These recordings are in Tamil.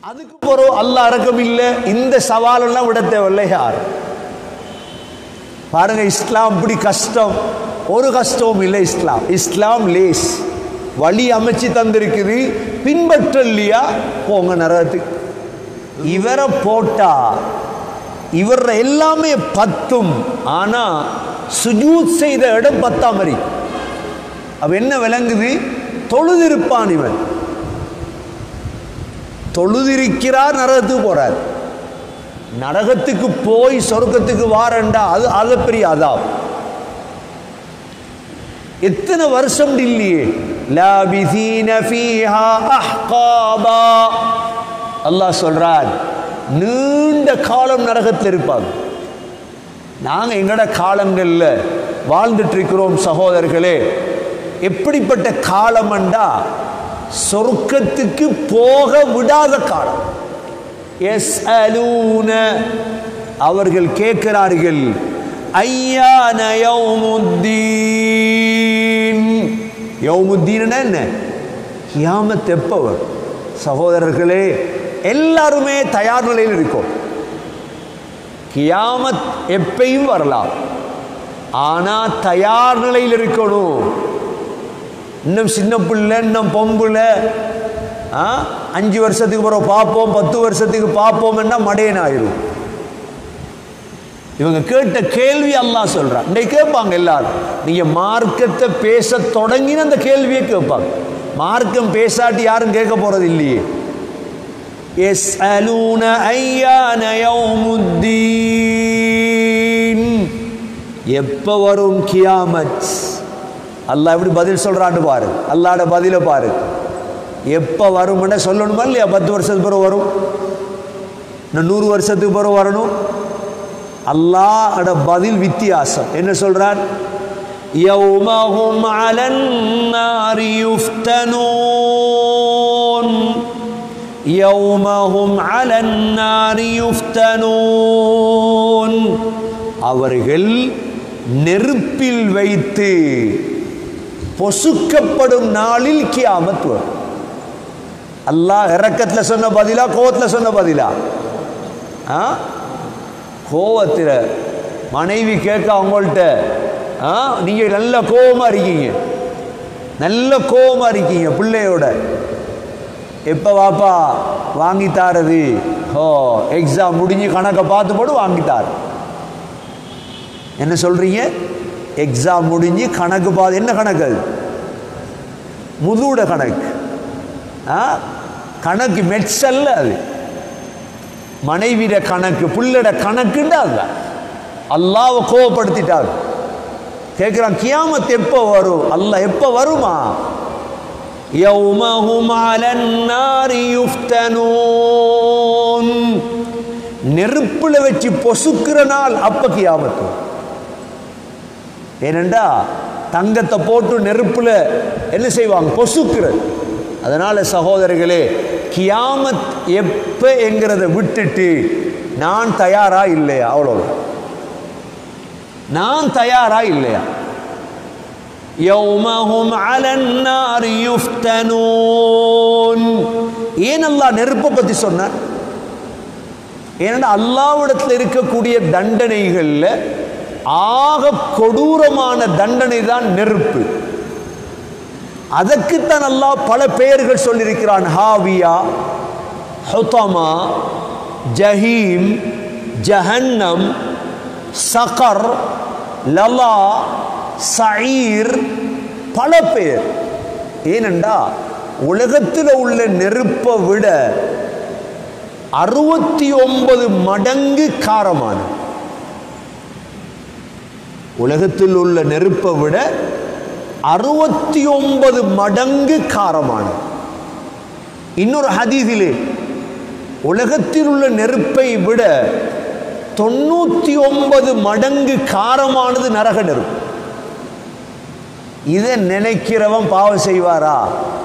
அதுக்கு போறோம் அல்லாஹ் இறக்கம் இல்லை இந்த சவாலெல்லாம் விட தேவையில்லை யார் பாருங்க இஸ்லாம் இப்படி கஷ்டம் ஒரு கஷ்டமும் இல்லை இஸ்லாம் இஸ்லாம் லேஸ் வழி அமைச்சு தந்திருக்குது பின்பற்றலையா போங்க நரகத்துக்கு இவரை போட்டா இவர் எல்லாமே பத்தும் ஆனா சுஜூத் செய்த இடம் பத்தாமரி அவ என்ன விளங்குது தொழுதிருப்பான் இவன் தொழுதிருக்கிறார் நரகத்துக்கு போறார் நரகத்துக்கு போய் சொர்க்கத்துக்கு வாரண்டா அது அது பெரிய அதாப் எத்தனை வருஷம் இல்லையே லாபிதீன ஃபீஹா அஹ்காபா அல்லாஹ் சொல்றார் நீண்ட காலம் நரகத்தில் இருப்பாங்க நாங்க எங்கட காலங்கள்ல வாழ்ந்துட்டு இருக்கிறோம் சகோதரர்களே எப்படிப்பட்ட காலம்ண்டா சொர்க்கத்துக்கு போக விடாத காலம் எஸ் அவர்கள் கேட்கிறார்கள் ஐயான யௌமுத்தீன் யௌமுத்தீன் என்ன கியாமத் எப்போ வரும் சகோதரர்களே எல்லாருமே தயார் நிலையில் இருக்கோம் கியாமத் எப்பையும் வரலாம் ஆனா தயார் நிலையில் இருக்கணும் இன்னும் சின்ன பிள்ளை இன்னும் பொம்புல ஆ அஞ்சு வருஷத்துக்கு பிறகு பார்ப்போம் பத்து வருஷத்துக்கு பார்ப்போம் என்ன மடையன் ஆயிரும் இவங்க கேட்ட கேள்வி அல்லாஹ் சொல்றான் இன்னைக்கு கேட்பாங்க எல்லாரும் நீங்க மார்க்கத்தை பேச தொடங்கின அந்த கேள்வியை கேட்பாங்க மார்க்கம் பேசாட்டி யாரும் கேட்க போறது இல்லையே يسألون أيان يوم الدين எப்ப வரும் கியாமத் அல்லாஹ் எப்படி பதில் சொல்றான்னு பாரு அல்லாட பதில பாரு எப்ப வரும்னு சொல்லணுமா இல்லையா பத்து வருஷத்துக்கு பிறகு வரும் இன்னும் நூறு வருஷத்துக்கு பிறகு வரணும் அல்லாஹோட பதில் வித்தியாசம் என்ன சொல்றான் يومهم على النار يفتنون يومهم على النار يفتنون அவர்கள் நெருப்பில் வைத்து பொசுக்கப்படும் நாளில் கியாமத் வரும் அல்லாஹ் இறக்கத்தில் சொன்ன பதிலா கோவத்தில் சொன்ன பதிலா ஆ கோவத்தில் மனைவி கேட்க அவங்கள்ட்ட ஆ நீங்கள் நல்ல கோவமாக இருக்கீங்க நல்ல கோவமாக இருக்கீங்க பிள்ளையோட எப்போ வாப்பா வாங்கி தாரது ஓ எக்ஸாம் முடிஞ்சு கணக்கை பார்த்து போட்டு வாங்கித்தார் என்ன சொல்றீங்க எக்ஸாம் முடிஞ்சு கணக்கு பார்த்து என்ன கணக்கு அது முதுட கணக்கு ஆ கணக்கு மெட்ஸ் அல்ல அது மனைவிட கணக்கு புள்ளட கணக்குன்னு அதுதான் அல்லாவை கோவப்படுத்திட்டார் கேட்குறான் கியாமத் எப்போ வரும் அல்லாஹ் எப்போ வருமா يومهم على النار يفتنون நெருப்புல வச்சு பொசுக்கிற நாள் அப்ப கியாமத்து ஏனண்டா தங்கத்தை போட்டு நெருப்புல என்ன செய்வாங்க பொசுக்கிறது அதனால சகோதரர்களே கியாமத் எப்ப என்கிறத விட்டுட்டு நான் தயாரா இல்லையா அவ்வளோ நான் தயாரா இல்லையா يومهم على النار يفتنون ஏன் அல்லாஹ் நெருப்பை பத்தி சொன்னார் ஏன்னா அல்லாவிடத்தில் இருக்கக்கூடிய தண்டனைகள்ல ஆக கொடூரமான தண்டனை தான் நெருப்பு அதற்குத்தான் அல்லாஹ் பல பெயர்கள் சொல்லியிருக்கிறான் ஹாவியா ஹுதமா ஜஹீம் ஜஹன்னம் சகர் லலா சயீர் பல பேர் ஏனென்றா உலகத்தில் உள்ள நெருப்பை விட அறுபத்தி ஒன்பது மடங்கு காரமான உலகத்தில் உள்ள நெருப்பை விட அறுபத்தி ஒன்பது மடங்கு காரமான இன்னொரு ஹதீதிலே உலகத்தில் உள்ள நெருப்பை விட தொண்ணூத்தி ஒன்பது மடங்கு காரமானது நரக நெருப்பு இதை நினைக்கிறவன் பாவம் செய்வாரா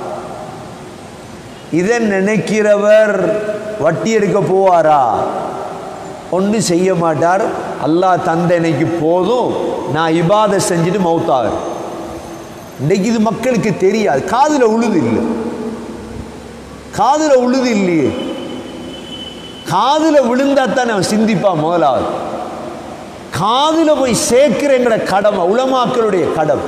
இதை நினைக்கிறவர் வட்டி எடுக்க போவாரா ஒன்றும் செய்ய மாட்டார் அல்லாஹ் தந்தனைக்கு போதும் நான் இபாதை செஞ்சுட்டு மௌத்தார் இன்னைக்கு இது மக்களுக்கு தெரியாது காதுல உழுது இல்லை காதுல உழுது இல்லையே காதுல விழுந்தா தான் அவன் சிந்திப்பான் முதலாவது காதுல போய் சேர்க்கிற எங்கட கடமை உலமாக்களுடைய கடமை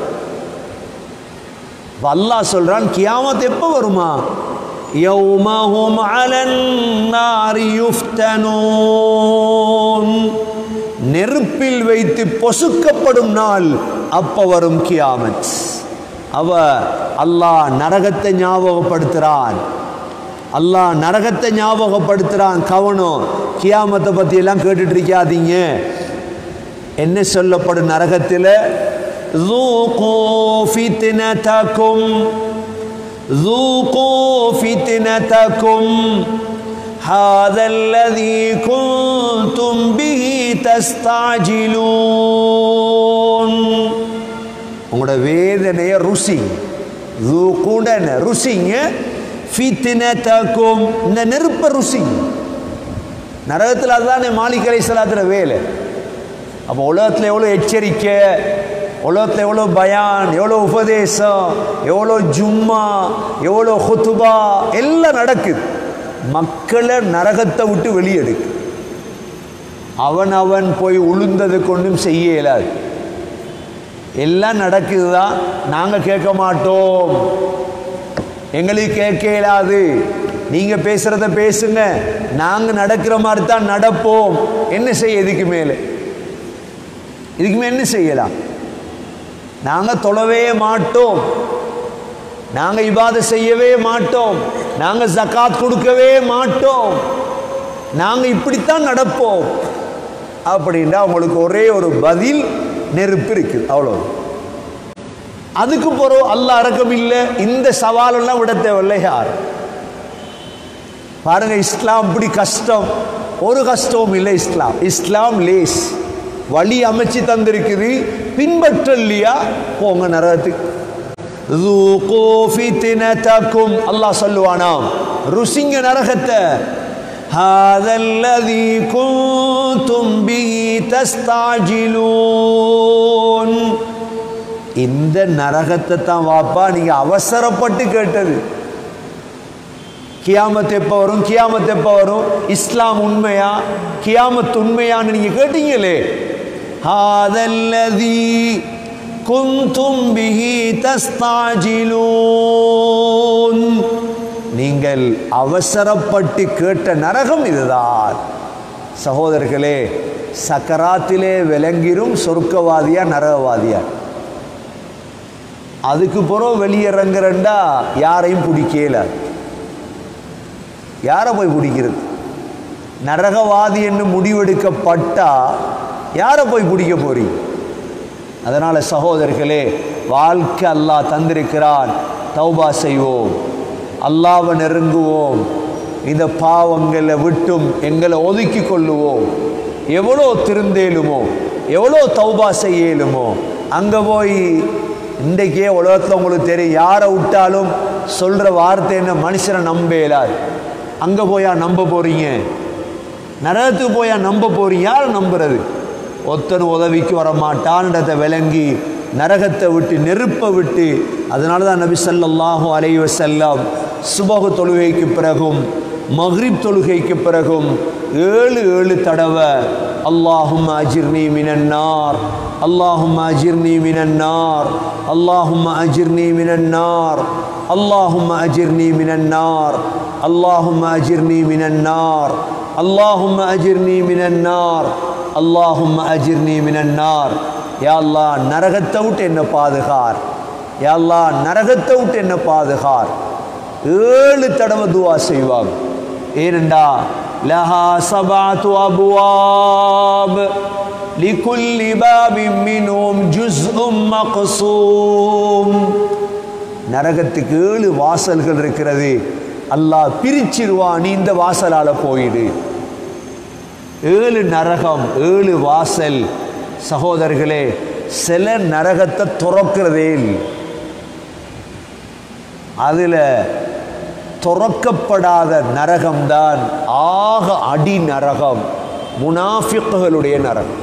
அப்ப அல்லாஹ் சொல்றான் கியாமத் எப்போ வருமா யௌமஹும் அலன் நாரி யுஃப்தனூன் நெருப்பில் வைத்து பொசுக்கப்படும் நாள் அப்ப வரும் கியாமத் அவ அல்லாஹ் நரகத்தை ஞாபகப்படுத்துறான் அல்லாஹ் நரகத்தை ஞாபகப்படுத்துறான் கவனம் கியாமத்தை பத்தி எல்லாம் கேட்டுட்டு இருக்காதீங்க என்ன சொல்லப்படும் நரகத்தில் ذوقوا فتنتكم ذوقوا فتنتكم هذا الذي كنتم به تستعجلون உங்களோட வேதனைய ருசி ذوقுடன் ருசிங்க ஃபித்னதக்கும் இந்த நெருப்ப ருசி நரகத்தில் அதுதானே மாலிக் அலைஹிஸ்ஸலாத்துல வேலை அப்போ உலகத்தில் எவ்வளோ எச்சரிக்கை உலகத்தில் எவ்வளோ பயான் எவ்வளோ உபதேசம் எவ்வளோ ஜும்மா எவ்வளோ ஹுத்துபா எல்லாம் நடக்குது மக்களை நரகத்தை விட்டு வெளியெடுக்கு அவன் அவன் போய் உளுந்தது கொண்டும் செய்ய இயலாது எல்லாம் நடக்குதுதான் நாங்கள் கேட்க மாட்டோம் எங்களுக்கு கேட்க இயலாது நீங்க பேசுறத பேசுங்க நாங்க நடக்கிற மாதிரி தான் நடப்போம் என்ன செய்ய இதுக்கு மேலே இதுக்கு மேல என்ன செய்யலாம் நாங்க தொழவே மாட்டோம் நாங்க இபாத செய்யவே மாட்டோம் நாங்க ஜகாத் கொடுக்கவே மாட்டோம் நாங்க இப்படித்தான் நடப்போம் அப்படின்னா உங்களுக்கு ஒரே ஒரு பதில் நெருப்பு இருக்கு அவ்வளோ அதுக்கு பிறகு அல்லாஹ் அடக்கம் இல்லை இந்த சவாலெல்லாம் விட தேவையில்லை யார் பாருங்க இஸ்லாம் இப்படி கஷ்டம் ஒரு கஷ்டமும் இல்லை இஸ்லாம் இஸ்லாம் லேஸ் வழி அமைச்சு தந்திருக்குது பின்பற்றலையா போங்க நரகத்துக்கு ذوقوا فتنتكم அல்லாஹ் சொல்லுவானாம் ருசிங்க நரகத்தை هذا الذي كنتم به تستعجلون இந்த நரகத்தை தான் வாப்பா நீங்க அவசரப்பட்டு கேட்டது கியாமத் எப்போ வரும் கியாமத் எப்போ வரும் இஸ்லாம் உண்மையா கியாமத் உண்மையான்னு நீங்க கேட்டீங்களே ஹாதல்லதி குந்தும் பிஹி தஸ்தாஜிலூன் நீங்கள் அவசரப்பட்டு கேட்ட நரகம் இதுதான் சகோதரர்களே சக்கராத்திலே விளங்கிரும் சொர்க்கவாதியா நரகவாதியா அதுக்கு பிறகு வெளியிறங்குறண்டா யாரையும் பிடிக்கல யாரை போய் பிடிக்கிறது நரகவாதி என்று முடிவெடுக்கப்பட்டா யாரை போய் பிடிக்க போறீங்க அதனால சகோதரர்களே வாழ்க்கை அல்லாஹ் தந்திருக்கிறான் தௌபா செய்வோம் அல்லாவை நெருங்குவோம் இந்த பாவங்களை விட்டும் எங்களை ஒதுக்கி கொள்ளுவோம் எவ்வளோ திருந்தேலுமோ எவ்வளோ தௌபா செய்யலுமோ அங்கே போய் இன்றைக்கே உலகத்தில் உங்களுக்கு தெரியும் யாரை விட்டாலும் சொல்கிற வார்த்தை என்ன மனுஷனை நம்பலாது அங்கே போயா நம்ப போறீங்க நரகத்துக்கு போயா நம்ப போறீங்க யாரை நம்புறது ஒத்தன் உதவிக்கு வர மாட்டான்றதை விளங்கி நரகத்தை விட்டு நெருப்பை விட்டு அதனால தான் நபி ஸல்லல்லாஹு அலைஹி வஸல்லம் சுபஹு தொழுகைக்கு பிறகும் மக்ரிப் தொழுகைக்கு பிறகும் ஏழு ஏழு தடவை அல்லாஹும் அஜிர்னி மினன்னார் அல்லாஹும் அஜிர்னி மினன்னார் அல்லாஹும் அஜிர்னி மினன்னார் அல்லாஹும் அஜிர்னி மினன்னார் அல்லாஹும் அஜிர்னி மினன்னார் அல்லாஹும் அஜிர்னி மினன்னார் அல்லாஹும் அஜிர்னி மினன்னார் யா அல்லாஹ் நரகத்தை விட்டு என்ன பாதுகார் யா அல்லாஹ் நரகத்தை விட்டு என்ன பாதுகார் ஏழு தடவை துவா செய்வாங்க ஏனெண்டா லஹா சபாத்து அபுவாப் லிகுல்லி பாபின் மின்ஹும் ஜுஸ்உம் மக்சூம் நரகத்துக்கு ஏழு வாசல்கள் இருக்கிறது அல்லாஹ் பிரிச்சிருவான் நீ இந்த வாசலால போயிடு ஏழு நரகம் ஏழு வாசல் சகோதரர்களே சில நரகத்தை துறக்கிறதே இல்லை அதில் துறக்கப்படாத நரகம்தான் ஆக அடி நரகம் முனாஃபிக்குகளுடைய நரகம்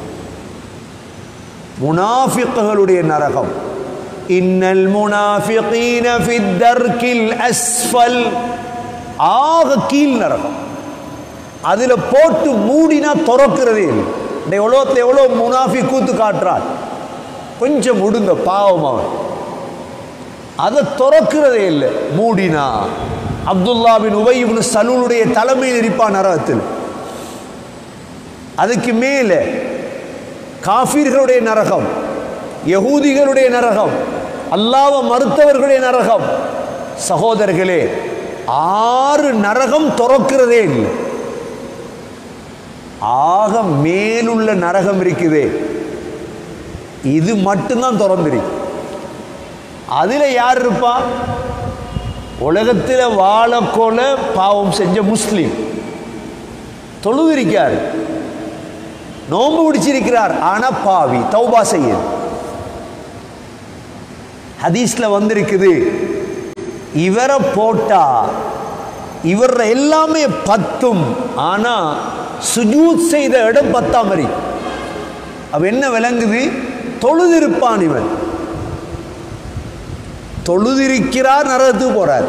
முனாஃபிக்குகளுடைய நரகம் இன்னல் முனாஃபிகீன ஃபித் தர்கில் அஸ்ஃபல் ஆக கீழ் நரகம் அதில் போட்டு மூடினா திறக்கிறதே இல்லை இந்த எவ்வளோத்துல எவ்வளோ முனாஃபி கூத்து காட்டுறான் கொஞ்சம் முடுங்க பாவம் அவன் அதை திறக்கிறதே இல்லை மூடினா அப்துல்லா பின் உபை இப்னு சலூலுடைய தலைமையில் இருப்பான் நரகத்தில் அதுக்கு மேலே காஃபீர்களுடைய நரகம் யகூதிகளுடைய நரகம் அல்லாவ மறுத்தவர்களுடைய நரகம் சகோதரர்களே ஆறு நரகம் திறக்கிறதே இல்லை ஆக மேலுள்ள நரகம் இருக்குதே இது மட்டும்தான் திறந்திருக்கு அதில் யார் இருப்பா உலகத்தில் வாழக்கோல பாவம் செஞ்ச முஸ்லீம் தொழுவிருக்கார் நோன்பு பிடிச்சிருக்கிறார் ஆனா பாவி தௌபா செய்யுது ஹதீஸ்ல வந்திருக்குது இவரை போட்டா இவர் எல்லாமே பத்தும் ஆனா சுஜூத் செய்த இடம் பத்தா மாதிரி அவ என்ன விளங்குது தொழுதிருப்பான் இவன் தொழுதிருக்கிறார் நரகத்துக்கு போறார்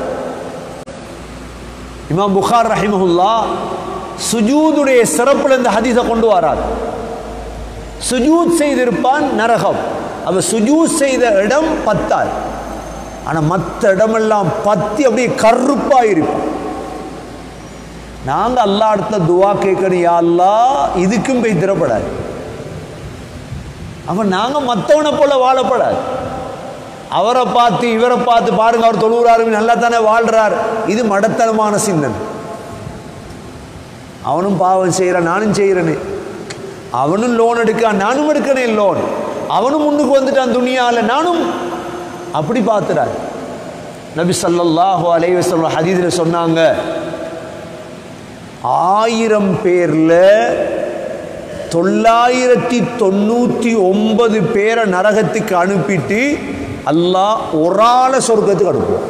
இமாம் புகார் ரஹிமஹுல்லா சுஜூதுடைய சிறப்புல இந்த ஹதீஸை கொண்டு வரார் சுஜூத் செய்திருப்பான் நரகம் அவ சுஜூத் செய்த இடம் பத்தார் ஆனா மற்ற இடமெல்லாம் பத்தி அப்படியே கருப்பா இருப்பான் நாங்க அல்லா இடத்துல துவா கேட்கணும் யா அல்லாஹ் இதுக்கும் போய் திறப்படாது அப்ப நாங்க மற்றவனை போல வாழப்படாது அவரை பார்த்து இவரை பார்த்து பாருங்க அவர் தொழுகிறாரு நல்லா தானே வாழ்றார் இது மடத்தனமான சிந்தனை அவனும் பாவம் செய்கிறான் நானும் செய்கிறேனே அவனும் லோன் எடுக்கான் நானும் எடுக்கிறேன் லோன் அவனும் முன்னுக்கு வந்துட்டான் துணியால நானும் அப்படி பார்த்துறார் நபி ஸல்லல்லாஹு அலைஹி வஸல்லம் ஹதீஸில் சொன்னாங்க ஆயிரம் பேர்ல தொள்ளாயிரத்தி தொண்ணூற்றி ஒன்பது பேரை நரகத்துக்கு அனுப்பிட்டு அல்லாஹ் ஒரு ஆளை சொர்க்கத்துக்கு அனுப்புவான்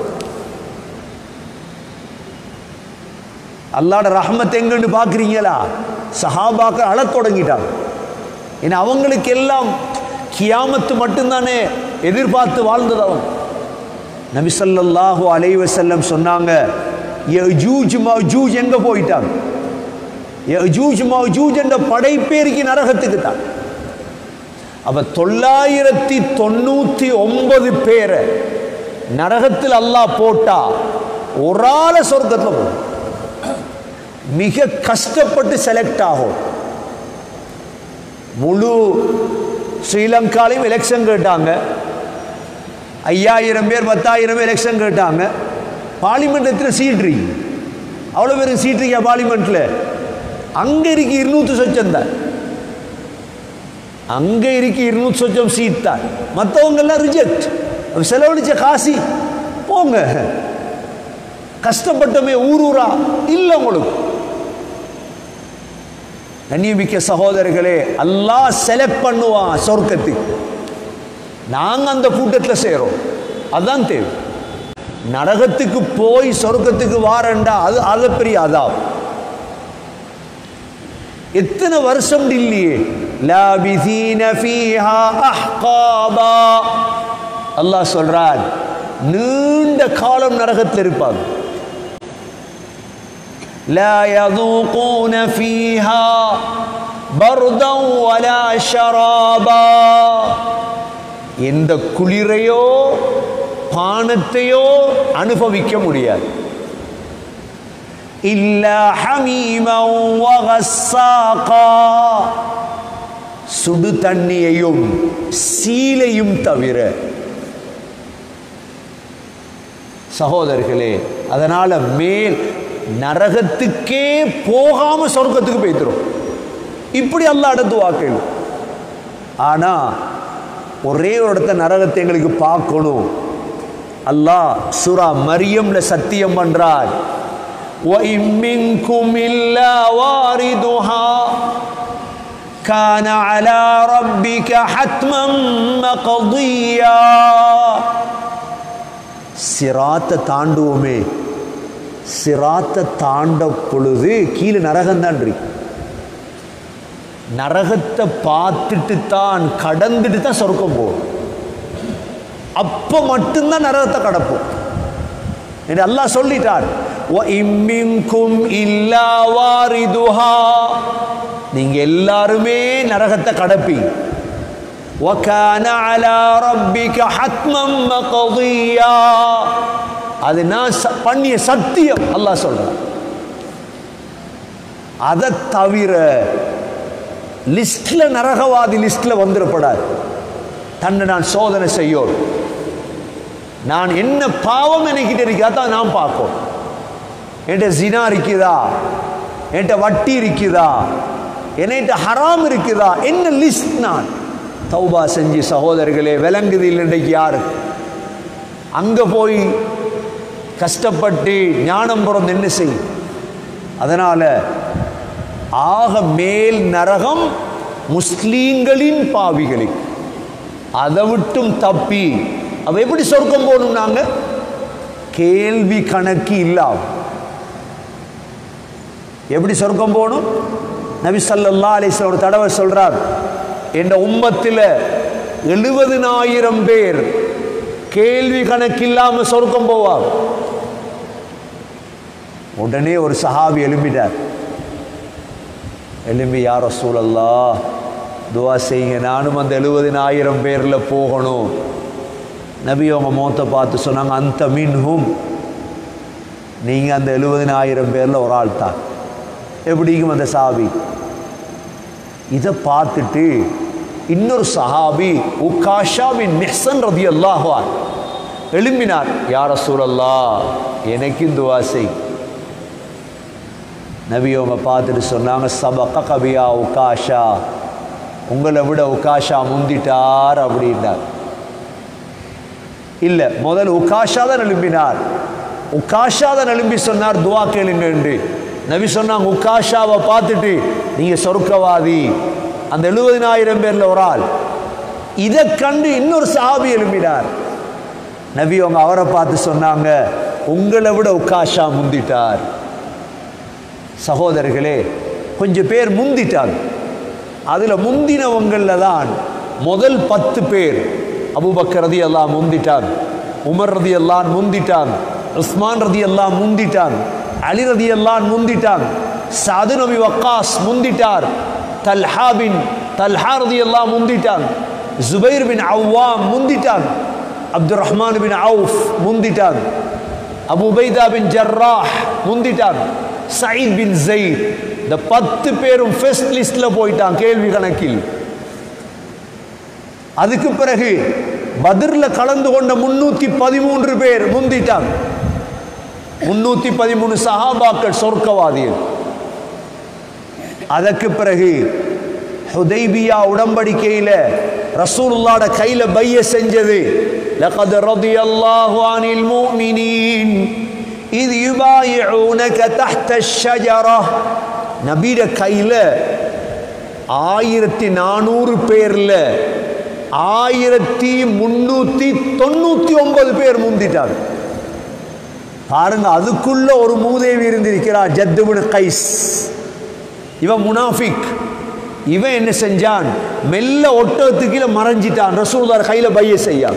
அல்லாட ரஹ்மத் எங்கன்னு பார்க்குறீங்களா சஹாபாக்கள் அழத் தொடங்கிட்டாங்க ஏன்னா அவங்களுக்கு எல்லாம் கியாமத்து மட்டும்தானே எதிர்பார்த்து வாழ்ந்தது அவன் நபி ஸல்லல்லாஹு அலைஹி வஸல்லம் சொன்னாங்க யஜூஜ் மஜூஜ் எங்க போயிட்டாங்க யஜூஜ் மஜூஜ் என்ற படைப்பேருக்கு நரகத்துக்கு தான் அப்ப தொள்ளாயிரத்தி தொண்ணூத்தி ஒன்பது பேரை நரகத்தில் அல்லாஹ் போட்டா ஒரு ஆள சொர்க்கத்தில் போகும் மிக கஷ்டப்பட்டு செலக்ட் ஆகும் முழு ஸ்ரீலங்காலையும் எலெக்ஷன் கேட்டாங்க ஐயாயிரம் பேர் பத்தாயிரம் பேர் எலெக்ஷன் கேட்டாங்க பார்லிமெண்ட் எத்தனை சீட் இருக்கு அவ்வளோ பேருக்கு சீட் இருக்கா பார்லிமெண்ட்டில் அங்கே இருக்கு இருநூற்றி சொச்சம் தான் அங்கே இருக்கு இருநூற்றி சொச்சம் சீட் தான் மற்றவங்கெல்லாம் ரிஜெக்ட் செலவழிச்ச காசி போங்க கஷ்டப்பட்டமே ஊர் ஊரா இல்லை உங்களுக்கு கண்ணியமிக்க சகோதரர்களே அல்லாஹ் செலக்ட் பண்ணுவான் சொர்க்கத்துக்கு நாங்க அந்த கூட்டத்தில் சேரோம் அதுதான் தேவை நரகத்துக்கு போய் சொர்க்கத்துக்கு வாரண்டா அது அது பெரிய அதாப் எத்தனை வருஷம் இல்லையே லாபிதீன ஃபீஹா அஹ்காபா அல்லாஹ் சொல்றார் நீண்ட காலம் நரகத்தில் இருப்பாங்க لا يذوقون فيها بردا ولا شرابا எந்த குளிரையோ பானத்தையோ அனுபவிக்க முடியாது இல்லா ஹமீமா வகஸ்ஸாகா சுடு தண்ணியையும் சீலையும் தவிர சகோதரர்களே அதனால மேல் நரகத்துக்கே போகாம சொர்க்கத்துக்கு போய்த்துரும் இப்படி அல்ல அடுத்து வாக்கள் ஆனா ஒரே ஒரு இடத்த நரகத்தை எங்களுக்கு பார்க்கணும் அல்லாஹ் சுரா மரியம்ல சத்தியம் பண்றார் وَإِن مِّنكُمْ إِلَّا وَارِدُهَا كَانَ عَلَى رَبِّكَ حَتْمًا مَّقْضِيًّا சிராத்தை தாண்டுவோமே சிராத்தை தாண்ட பொழுது கீழே நரகம்தான் இருக்கு நரகத்தை பார்த்துட்டு தான் கடந்துட்டு தான் சொர்க்கம் போகும் அப்போ மட்டும்தான் நரகத்தை கடப்போம் என்று அல்லாஹ் சொல்லிட்டார் وَإِن مِّنكُمْ إِلَّا وَارِدُهَا நீங்க எல்லாருமே நரகத்தை கடப்பீங்க وَكَانَ عَلَى رَبِّكَ حَتْمًا مَقْضِيًّا அது நான் ச- பண்ணிய சத்தியம் அல்லாஹ் சொல்றான் அதை தவிர லிஸ்ட்ல நரகவாதி லிஸ்ட்ல வந்துடப்படாது தன்னை நான் சோதனை செய்யோம் நான் என்ன பாவம் எனக்கிட்ட இருக்கா தான் நான் பார்க்கும் என்கிட்ட ஜினா இருக்குதா என்கிட்ட வட்டி இருக்குதா என்கிட்ட ஹராம் இருக்குதா என்ன லிஸ்ட் நான் தௌபா செஞ்சு சகோதரர்களே விளங்குது இல்லை இன்றைக்கு யாரு அங்க போய் கஷ்டப்பட்டு ஞானம் பிறந்து என்ன செய்யும் அதனால ஆக மேல் நரகம் முஸ்லீம்களின் பாவிகளுக்கு அதை விட்டும் தப்பி அவ எப்படி சொர்க்கம் போகணும் நாங்க கேள்வி கணக்கு இல்லாம எப்படி சொர்க்கம் போகணும் நபி ஸல்லல்லாஹு அலைஹி வஸல்லம் ஒரு தடவை சொல்றார் என்ற உம்மத்தில் எழுபதினாயிரம் பேர் கேள்வி கணக்கு இல்லாம சொர்க்கம் போவார் உடனே ஒரு சஹாபி எழும்பிட்டார் எழும்பி யார் ரசூலல்லா துவா செய்யுங்க நானும் அந்த எழுபதினாயிரம் பேரில் போகணும் நபி அவங்க முகத்தை பார்த்து சொன்னாங்க அந்த மின்ஹும் நீங்கள் அந்த எழுபதினாயிரம் பேரில் ஒரு ஆள் தான் எப்படிக்கும் அந்த சாபி இதை பார்த்துட்டு இன்னொரு சஹாபி உக்காஷா பின் மெஹ்சன் ரதி அல்லாஹான் எழும்பினார் யார சூழல்லா எனக்கும் துவா செய் நபி அவங்க பார்த்துட்டு சொன்னாங்க சபக கபியா உக்காஷா உங்களை விட உக்காஷா முந்திட்டார் அப்படின்னார் இல்ல முதல் உக்காஷா தான் எழும்பினார் உக்காஷா தான் எழும்பி சொன்னார் துவா கேளுங்க என்று நபி சொன்னாங்க உக்காஷாவை பார்த்துட்டு நீங்க சொர்க்கவாதி அந்த எழுபதினாயிரம் பேர்ல ஒரு ஆள் இதை கண்டு இன்னொரு சாபி எழும்பினார் நபி அவங்க அவரை பார்த்து சொன்னாங்க உங்களை விட உக்காஷா முந்திட்டார் சகோதரர்களே கொஞ்சம் பேர் முந்திட்டாங்க அதுல முந்தினவங்கள்ல தான் முதல் பத்து பேர் அபூபக்கர் ரதி எல்லாம் முந்திட்டாங்க உமர் ரதி எல்லாம் முந்திட்டாங்க உஸ்மான் ரதி எல்லாம் முந்திட்டாங்க அலி ரதி எல்லாம் முந்திட்டாங்க சாது நபி வக்காஸ் முந்திட்டார் தல்ஹா பின் தல்ஹா ரதி எல்லாம் முந்திட்டாங்க ஜுபைர் பின் அவ்வாம் முந்திட்டாங்க அப்துல் ரஹ்மான் பின் அவுஃப் முந்திட்டாங்க அபு உபைதா பின் ஜர்ராஹ் முந்திட்டாங்க சயீத் பின் ஜெயித் இந்த பத்து பேரும் ஃபர்ஸ்ட் லிஸ்ட்ல போயிட்டான் கேள்வி கணக்கில் அதுக்கு பிறகு பத்ர்ல கலந்து கொண்ட முன்னூத்தி பதிமூன்று பேர் முந்திட்டாங்க முன்னூத்தி பதிமூணு சஹாபாக்கள் சொர்க்கவாதிகள் அதற்கு பிறகு ஹுதைபியா உடன்படிக்கையில ரசூலுல்லாட கையில பைய செஞ்சது لقد رضي الله عن المؤمنين إذ يبايعونك تحت الشجرة நபீட கையில ஆயிரத்தி நானூறு பேர்ல ஆயிரத்தி முன்னூத்தி தொண்ணூத்தி ஒன்பது பேர் முந்திட்டாங்க பாருங்க அதுக்குள்ள ஒரு மூதேவி இருந்திருக்கிறார் ஜத்துபின் கைஸ் இவன் முனாஃபிக் இவன் என்ன செஞ்சான் மெல்ல ஒட்டகத்துக்கு மறைஞ்சிட்டான் ரசூல்தார் கையில பைய செய்யான்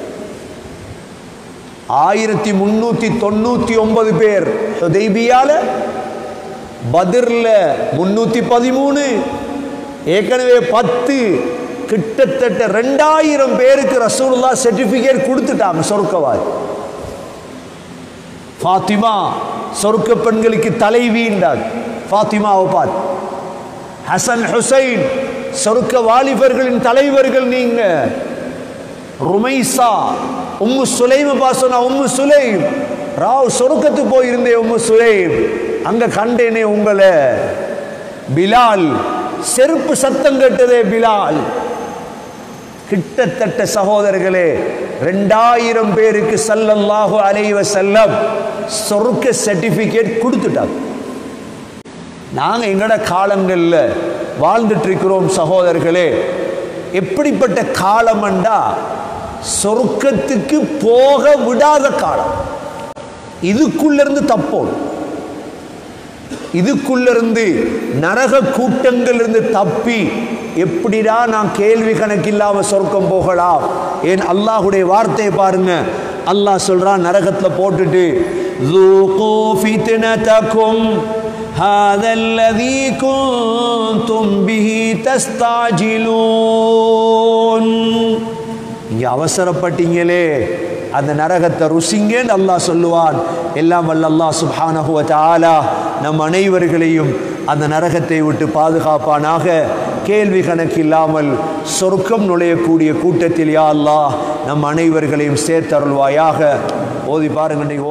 ஆயிரத்தி முன்னூத்தி தொண்ணூத்தி ஒன்பது பேர் ஹுதைபியால பத்ர்ல முன்னூத்தி பதிமூணு ஏற்கனவே பத்து கிட்டத்தட்ட ரெண்டாயிரம் பேருக்கு ரசூலுல்லா சர்டிபிகேட் கொடுத்துட்டாங்க சொர்க்கவாதி ஃபாத்திமா சொர்க்க பெண்களுக்கு தலைவின்றாங்க ஃபாத்திமாவை பார்த்து ஹசன் ஹுசைன் சொர்க்க வாலிபர்களின் தலைவர்கள் நீங்க ருமைசா உம்மு சுலைம் பாசனா உம்மு சுலைம் ராவ் சொருக்கத்து போயிருந்தேன் உம்மு சுலைம் அங்க கண்டேனே உங்களை பிலால் செருப்பு சத்தம் கேட்டதே பிலால் கிட்டத்தட்ட சகோதரர்களே ரெண்டாயிரம் பேருக்கு சல்லல்லாஹு அலைஹி வஸல்லம் சொர்க்க சர்டிபிகேட் கொடுத்துட்டாங்க நாங்க எங்கட காலங்கள்ல வாழ்ந்துட்டு இருக்கிறோம் சகோதரர்களே எப்படிப்பட்ட காலம்ண்டா சொர்க்கத்துக்கு போக விடாத காலம் இதுக்குள்ள இருந்து தப்போம் இதுக்குள்ள இருந்து நரக கூட்டங்கள் இருந்து தப்பி எப்படிடா நான் கேள்வி கணக்கில்லாம சொர்க்கம் போகலாம் ஏன் அல்லாஹுடைய வார்த்தையை பாருங்க அல்லாஹ் சொல்றான் நரகத்துல போட்டுட்டு ذوقوا فتنتكم هذا الذي كنتم به تستعجلون இங்க அவசரப்பட்டீங்களே அந்த நரகத்தை ருசிங்கன்னு அல்லாஹ் சொல்லுவான் எல்லாம் வல்ல அல்லாஹ் சுப்ஹானஹு வ தஆலா நம் அனைவர்களையும் அந்த நரகத்தை விட்டு பாதுகாப்பானாக கேள்வி கணக்கில்லாமல் சொர்க்கம் நுழையக்கூடிய கூட்டத்தில் யா அல்லாஹ் நம் அனைவர்களையும் சேர்த்தருள்வாயாக ஓதி பாருங்கள்